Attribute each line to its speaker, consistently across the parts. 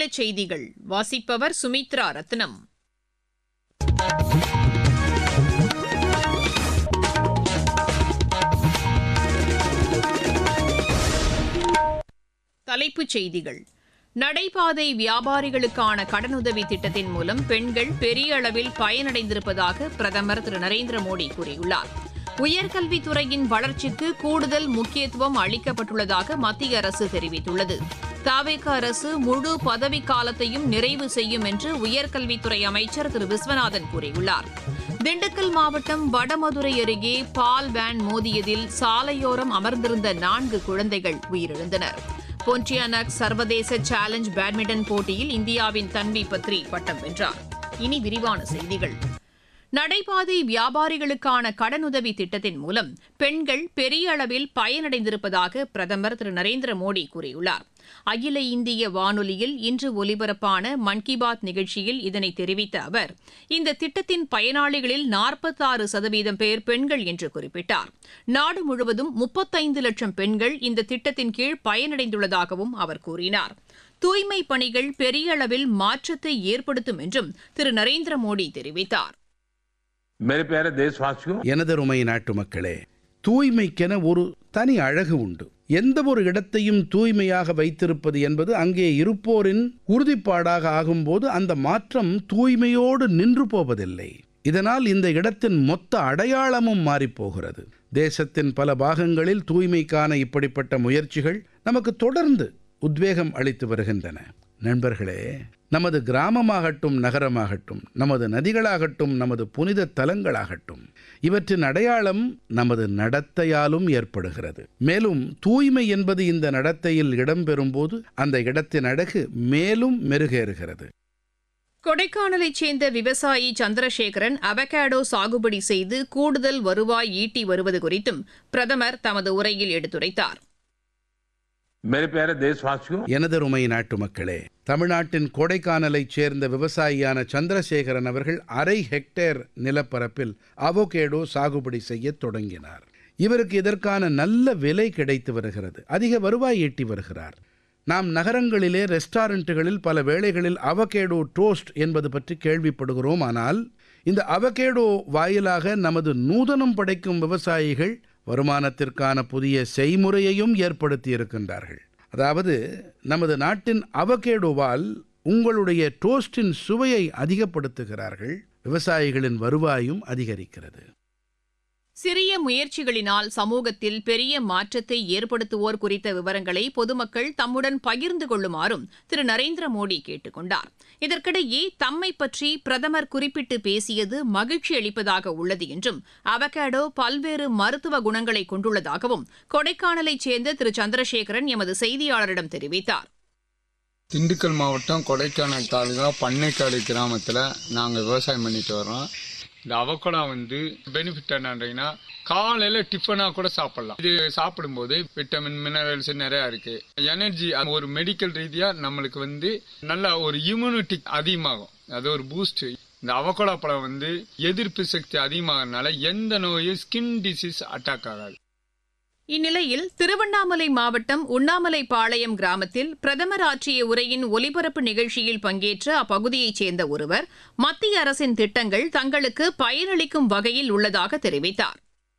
Speaker 1: செய்திகள் வாசிப்பவர் சுமித்ரா ரத்னம் தலைப்புச் செய்திகள் நடைபாதை வியாபாரிகளுக்கான கடனுதவி திட்டத்தின் மூலம் பெண்கள் பெரிய அளவில் பயனடைந்திருப்பதாக பிரதமர் திரு நரேந்திர மோடி கூறியுள்ளார் உயர்கல்வித்துறையின் வளர்ச்சிக்கு கூடுதல் முக்கியத்துவம் அளிக்கப்பட்டுள்ளதாக மத்திய அரசு தெரிவித்துள்ளது தாவேக அரசு முழு பதவிக்காலத்தையும் நிறைவு செய்யும் என்று உயர்கல்வித்துறை அமைச்சர் திரு விஸ்வநாதன் கூறியுள்ளார் திண்டுக்கல் மாவட்டம் வடமதுரை அருகே பால் வேன் மோதியதில் சாலையோரம் அமர்ந்திருந்த நான்கு குழந்தைகள் உயிரிழந்தனர் பொன்டியானக் சர்வதேச சேலஞ்ச் பேட்மிண்டன் போட்டியில் இந்தியாவின் தன்வி பத்ரி பட்டம் வென்றார் இனி விரிவான செய்திகள் நடைபாதை வியாபாரிகளுக்கான கடனுதவி திட்டத்தின் மூலம் பெண்கள் பெரிய அளவில் பயனடைந்திருப்பதாக பிரதமர் திரு நரேந்திர மோடி கூறியுள்ளார் அகில இந்திய வானொலியில் இன்று ஒலிபரப்பான மன் கி பாத் நிகழ்ச்சியில் இதனை தெரிவித்த அவர் இந்த திட்டத்தின் பயனாளிகளில் நாற்பத்தாறு சதவீதம் பேர் பெண்கள் என்று குறிப்பிட்டார் நாடு முழுவதும் முப்பத்தைந்து லட்சம் பெண்கள் இந்த திட்டத்தின் கீழ் பயனடைந்துள்ளதாகவும் அவர் கூறினார் தூய்மை பணிகள் பெரிய அளவில் மாற்றத்தை ஏற்படுத்தும் என்றும் திரு நரேந்திர மோடி தெரிவித்தார்
Speaker 2: मेरे प्यारे देशवासियों
Speaker 3: எனதருமை நாட்டு மக்களே தூய்மைக்கென ஒரு தனி அழகு உண்டு எந்த ஒரு இடத்தையும் தூய்மையாக வைத்திருப்பது என்பது அங்கே இருப்போரின் உறுதிப்பாடாக ஆகும்போது அந்த மாற்றம் தூய்மையோடு நின்று போவதில்லை இதனால் இந்த இடத்தின் மொத்த அடையாளமும் மாறிப்போகிறது தேசத்தின் பல பாகங்களில் தூய்மைக்கான இப்படிப்பட்ட முயற்சிகள் நமக்கு தொடர்ந்து உத்வேகம் அளித்து வருகின்றன நண்பர்களே நமது கிராமமாகட்டும் நகரமாகட்டும் நமது நதிகளாகட்டும் நமது புனித தலங்களாகட்டும் இவற்றின் அடையாளம் நமது நடத்தையாலும் ஏற்படுகிறது மேலும் தூய்மை என்பது இந்த நடத்தையில் இடம்பெறும்போது அந்த இடத்தின் அழகு மேலும் மெருகேறுகிறது
Speaker 1: கொடைக்கானலைச் சேர்ந்த விவசாயி சந்திரசேகரன் அவகேடோ சாகுபடி செய்து கூடுதல் வருவாய் ஈட்டி வருவது குறித்தும் பிரதமர் தமது உரையில் எடுத்துரைத்தார்
Speaker 2: मेरे प्यारे देशवासियों
Speaker 3: எனதருமை நாட்டு மக்களே தமிழ்நாட்டின் கொடைக்கானலைச் சேர்ந்த விவசாயியான சந்திரசேகரன் அவர்கள் அரை ஹெக்டேர் நிலப்பரப்பில் அவகேடோ சாகுபடி செய்யத் தொடங்கினார் இவருக்கு இதற்கான நல்ல விலை கிடைத்து வருகிறது அதிக வருவாய் ஈட்டி வருகிறார் நாம் நகரங்களிலே ரெஸ்டாரண்ட்டுகளில் பல வேளைகளில் அவகேடோ டோஸ்ட் என்பது பற்றி கேள்விப்படுகிறோம் ஆனால் இந்த அவகேடோ வாயிலாக நமது நூதனம் படைக்கும் விவசாயிகள் வருமானத்திற்கான புதிய செய்முறையையும் ஏற்படுத்தி இருக்கின்றார்கள் அதாவது நமது நாட்டின் அவகேடோவால் உங்களுடைய டோஸ்டின் சுவையை அதிகப்படுத்துகிறார்கள் விவசாயிகளின் வருவாயும் அதிகரிக்கிறது
Speaker 1: சிறிய முயற்சிகளினால் சமூகத்தில் பெரிய மாற்றத்தை ஏற்படுத்துவோர் குறித்த விவரங்களை பொதுமக்கள் தம்முடன் பகிர்ந்து கொள்ளுமாறும் திரு நரேந்திர மோடி கேட்டுக் கொண்டார் இதற்கிடையே தம்மை பற்றி பிரதமர் குறிப்பிட்டு பேசியது மகிழ்ச்சி அளிப்பதாக உள்ளது என்றும் அவகேடோ பல்வேறு மருத்துவ குணங்களை கொண்டுள்ளதாகவும் கொடைக்கானலைச் சேர்ந்த திரு சந்திரசேகரன் எமது செய்தியாளரிடம் தெரிவித்தார்
Speaker 4: திண்டுக்கல் மாவட்டம் கொடைக்கானல் தாலுகா பண்ணைக்காடு கிராமத்தில் நாங்கள் விவசாயம் பண்ணிட்டு வரோம் இந்த அவக்கோடா வந்து பெனிஃபிட் என்னன்றீங்கன்னா காலையில் டிஃபனாக கூட சாப்பிடலாம் இது சாப்பிடும்போது விட்டமின் மினரல்ஸ் நிறையா இருக்கு எனர்ஜி ஒரு மெடிக்கல் ரீதியாக நம்மளுக்கு வந்து நல்ல ஒரு இம்யூனிட்டி அதிகமாகும் அது ஒரு பூஸ்ட் இந்த அவக்கோடா பழம் வந்து எதிர்ப்பு சக்தி அதிகமாகறதுனால எந்த நோயும் ஸ்கின் டிசீஸ் அட்டாக் ஆகாது
Speaker 1: இந்நிலையில் திருவண்ணாமலை மாவட்டம் உண்ணாமலைபாளையம் கிராமத்தில் பிரதமர் ஆற்றிய உரையின் ஒலிபரப்பு நிகழ்ச்சியில் பங்கேற்ற அப்பகுதியைச் சேர்ந்த ஒருவர் மத்திய அரசின் திட்டங்கள் தங்களுக்கு பயனளிக்கும் வகையில் உள்ளதாக தெரிவித்தார்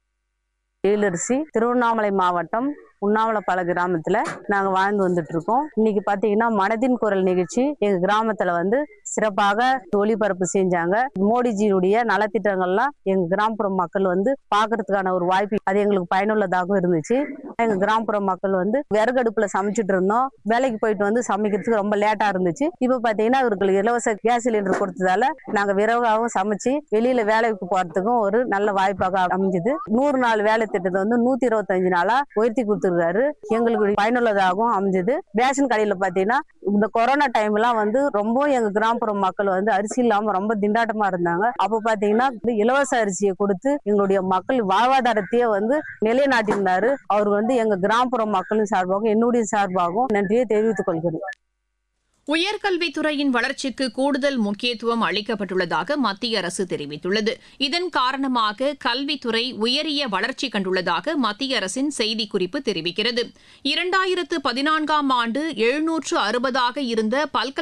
Speaker 5: எழிலரசி திருவண்ணாமலை மாவட்டம் உண்ணாமலைப்பாள கிராமத்துல நாங்க வாழ்ந்து வந்துட்டு இருக்கோம் இன்னைக்கு பாத்தீங்கன்னா மனதின் குரல் நிகழ்ச்சி எங்க கிராமத்துல வந்து சிறப்பாக ஒளிபரப்பு செஞ்சாங்க மோடிஜியுடைய நலத்திட்டங்கள்லாம் எங்க கிராமப்புற மக்கள் வந்து பாக்குறதுக்கான ஒரு வாய்ப்பு அது எங்களுக்கு பயனுள்ளதாகவும் இருந்துச்சு எங்க கிராமப்புற மக்கள் வந்து விறகடுப்புல சமைச்சிட்டு இருந்தோம் வேலைக்கு போயிட்டு வந்து சமைக்கிறதுக்கு ரொம்ப லேட்டா இருந்துச்சு இப்ப பாத்தீங்கன்னா இவர்களுக்கு இலவச கேஸ் சிலிண்டர் கொடுத்ததால நாங்க விரைவாகவும் சமைச்சு வெளியில வேலைக்கு போறதுக்கும் ஒரு நல்ல வாய்ப்பாக அமைஞ்சது நூறு நாள் வேலை திட்டத்தை வந்து நூத்தி இருபத்தஞ்சு நாளா உயர்த்தி கொடுத்துருக்காரு எங்களுக்கு பயனுள்ளதாகவும் அமைஞ்சது ரேஷன் கடையில பாத்தீங்கன்னா இந்த கொரோனா டைம் எல்லாம் வந்து ரொம்ப எங்க கிராமப்புற மக்கள் வந்து அரிசி இல்லாம ரொம்ப திண்டாட்டமா இருந்தாங்க அப்ப பாத்தீங்கன்னா இந்த இலவச அரிசியை கொடுத்து எங்களுடைய மக்கள் வாழ்வாதாரத்தையே வந்து நிலைநாட்டியிருந்தாரு அவர் வந்து எங்க கிராமப்புற மக்களின் சார்பாகவும் என்னுடைய சார்பாகவும் நன்றியை தெரிவித்துக் கொள்கிறேன்
Speaker 1: உயர்கல்வித்துறையின் வளர்ச்சிக்கு கூடுதல் முக்கியத்துவம் அளிக்கப்பட்டுள்ளதாக மத்திய அரசு தெரிவித்துள்ளது இதன் காரணமாக கல்வித்துறை உயரிய வளர்ச்சி கண்டுள்ளதாக மத்திய அரசின் செய்திக்குறிப்பு தெரிவிக்கிறது இரண்டாயிரத்து பதினான்காம் ஆண்டு எழுநூற்று அறுபதாக இருந்த பல்கலை